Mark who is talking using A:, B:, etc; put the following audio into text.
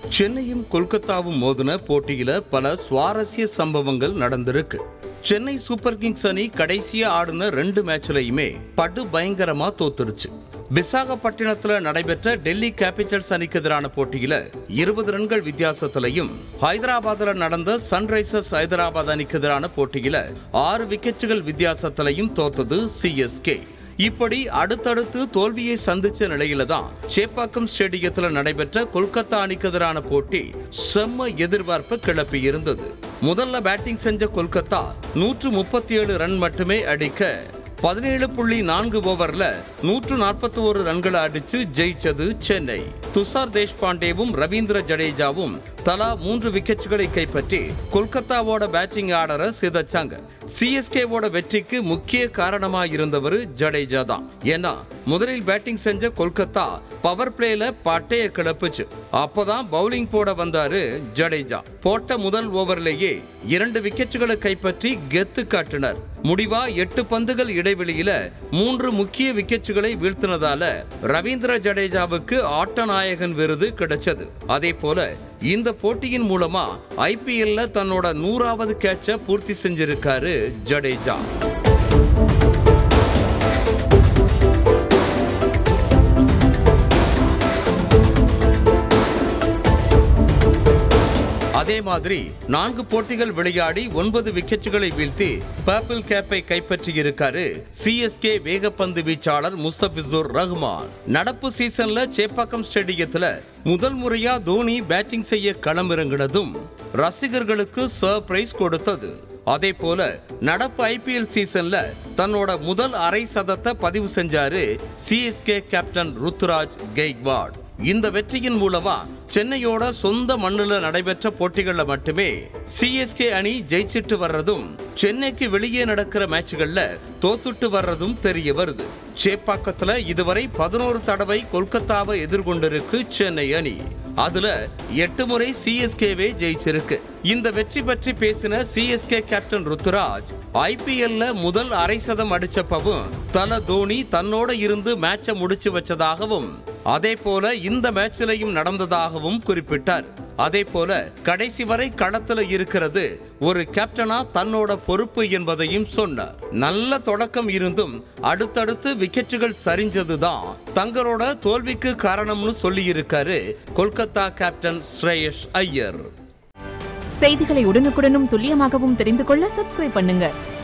A: சென்னையும் கொல்கத்தாவும் மோதின போட்டியில பல சுவாரஸ்ய சம்பவங்கள் நடந்திருக்கு சென்னை சூப்பர் கிங்ஸ் அணி கடைசியா ஆடின ரெண்டு மேட்ச்லயுமே படு பயங்கரமா தோத்துருச்சு விசாகப்பட்டினத்துல நடைபெற்ற டெல்லி கேபிட்டல்ஸ் அணிக்கு எதிரான போட்டியில இருபது ரன்கள் வித்தியாசத்திலையும் ஹைதராபாத்ல நடந்த சன்ரைசர்ஸ் ஹைதராபாத் அணிக்கு எதிரான போட்டியில ஆறு விக்கெட்டுகள் வித்தியாசத்திலையும் தோத்தது சிஎஸ்கே இப்படி அடுத்தடுத்து தோல்வியை சந்திச்ச நிலையில தான் சேப்பாக்கம் ஸ்டேடியத்தில் நடைபெற்ற கொல்கத்தா அணிக்கு எதிரான போட்டி செம்ம எதிர்பார்ப்பை கிளப்பி இருந்தது முதல்ல பேட்டிங் செஞ்ச கொல்கத்தா நூற்று முப்பத்தி ஏழு ரன் மட்டுமே அடிக்க பதினேழு புள்ளி நான்கு ஓவர்ல நூற்று நாற்பத்தி ஒரு ரன்களை அடிச்சு ஜெயிச்சது சென்னை துஷார் தேஷ்பாண்டேவும் ரவீந்திர ஜடேஜாவும் தலா மூன்று விக்கெட்டுகளை கைப்பற்றி கொல்கத்தாவோட பேட்டிங் ஆர்டரை சிதைச்சாங்க சிஎஸ்கேவோட வெற்றிக்கு முக்கிய காரணமா இருந்தவர் ஜடேஜா தான் ஏன்னா முதலில் பேட்டிங் செஞ்ச கொல்கத்தா பவர் பிளேல பட்டைய கிளப்புச்சு அப்பதான் பவுலிங் போட வந்தாரு ஜடேஜா போட்ட முதல் ஓவர்லேயே இரண்டு விக்கெட்டுகளை கைப்பற்றி கெத்து காட்டினர் முடிவா எட்டு பந்துகள் இடைவெளியில மூன்று முக்கிய விக்கெட்டுகளை வீழ்த்தினதால ரவீந்திர ஜடேஜாவுக்கு ஆட்ட நாயகன் விருது கிடைச்சது அதே போல இந்த போட்டியின் மூலமா ஐபிஎல்ல தன்னோட நூறாவது கேட்ச பூர்த்தி செஞ்சிருக்காரு ஜடேஜா அதே மாதிரி நான்கு போட்டிகள் விளையாடி ஒன்பது விக்கெட்டுகளை வீழ்த்தி பர்பிள் கேப்பை கைப்பற்றியிருக்காரு சிஎஸ்கே வேகப்பந்து வீச்சாளர் முஸ்தபிசுர் ரஹ்மான் நடப்பு சீசன்ல சேப்பாக்கம் ஸ்டேடியத்துல முதல் முறையா தோனி பேட்டிங் செய்ய களமிறங்கினதும் ரசிகர்களுக்கு சர்ப்ரைஸ் கொடுத்தது அதே போல நடப்பு ஐபிஎல் சீசன்ல தன்னோட முதல் அரை சதத்தை பதிவு செஞ்சாரு சிஎஸ்கே கேப்டன் ருத்துராஜ் கெய்க்வாட் இந்த வெற்றியின் மூலமா சென்னையோட சொந்த மண்ணுல நடைபெற்ற போட்டிகள்ல மட்டுமே சிஎஸ்கே அணி ஜெயிச்சிட்டு வர்றதும் சென்னைக்கு வெளியே நடக்கிற மேட்ச்கள்ல தோத்துட்டு வர்றதும் தெரிய வருது சேப்பாக்கத்துல இதுவரை பதினோரு தடவை கொல்கத்தாவை எதிர்கொண்டிருக்கு சென்னை அணி அதுல எட்டு முறை சிஎஸ்கேவே ஜெயிச்சிருக்கு இந்த வெற்றி பற்றி பேசின சிஎஸ்கே கேப்டன் ருத்துராஜ் ஐபிஎல்ல முதல் அரை சதம் அடிச்சப்பவும் தல தோனி தன்னோட இருந்து மேட்சை முடிச்சு வச்சதாகவும் அதே போல இந்த மேட்ச்லயும் நடந்ததாகவும் குறிப்பிட்டார் அதே போல கடைசி வரை களத்துல இருக்கிறது ஒரு கேப்டனா தன்னோட பொறுப்பு என்பதையும் சொன்னார் நல்ல தொடக்கம் இருந்தும் அடுத்தடுத்து விக்கெட்டுகள் சரிஞ்சதுதான் தங்களோட தோல்விக்கு காரணம்னு சொல்லியிருக்காரு கொல்கத்தா கேப்டன் ஸ்ரேயஸ் ஐயர்
B: செய்திகளை உடனுக்குடனும் துல்லியமாகவும் தெரிந்து கொள்ள சப்ஸ்கிரைப் பண்ணுங்க